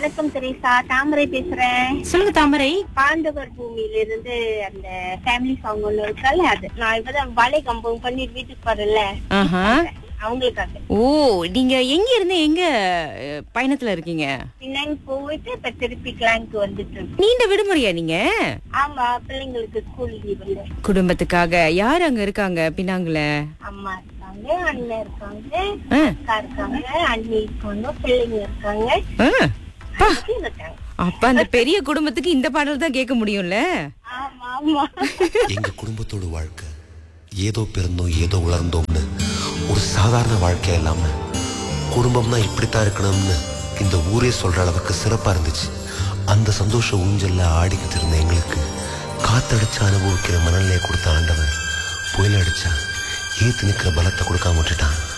வணக்கம் தெரேசா தாமரை பேசுறேன் சொல்லுங்க தாமரை பாண்டவர் பூமியில இருந்து அந்த ஃபேமிலி சாங் ஒண்ணு இருக்கல அது நான் இப்பதான் வலை கம்பம் பண்ணிட்டு வீட்டுக்கு வரல ஆஹா அவங்களுக்காக ஓ நீங்க எங்க இருந்து எங்க அஹ், பயணத்துல இருக்கீங்க பின்னாடி போயிட்டு இப்ப திருப்பி கிளாங்க்கு வந்துட்டு இருக்கோம். நீண்ட விடுமுறையா நீங்க ஆமா பிள்ளைங்களுக்கு ஸ்கூல் லீவ்ல குடும்பத்துக்காக யார் அங்க இருக்காங்க பின்னாங்குல அம்மா இருக்காங்க அண்ணன் இருக்காங்க ஆ, அக்கா இருக்காங்க அண்ணி இருக்காங்க பிள்ளைங்க இருக்காங்க ஆ. பா, அண்ணி இருக்காங்க அப்ப அந்த பெரிய குடும்பத்துக்கு இந்த பாடல் தான் கேட்க முடியும்ல ஆமா ஆமா எங்க குடும்பத்தோட வாழ்க்கை ஏதோ பிறந்தோம் ஏதோ உலர்ந்தோம்னு ஒரு சாதாரண வாழ்க்கை இல்லாம குடும்பம்னா இப்படித்தான் இருக்கணும்னு இந்த ஊரே சொல்ற அளவுக்கு சிறப்பா இருந்துச்சு அந்த சந்தோஷ ஊஞ்சல்ல ஆடிக்கிட்டு இருந்த எங்களுக்கு காத்தடிச்சு அனுபவிக்கிற மனநிலையை கொடுத்த ஆண்டவன் புயல் அடிச்சா ஏத்து நிக்கிற பலத்தை கொடுக்காம விட்டுட்டான்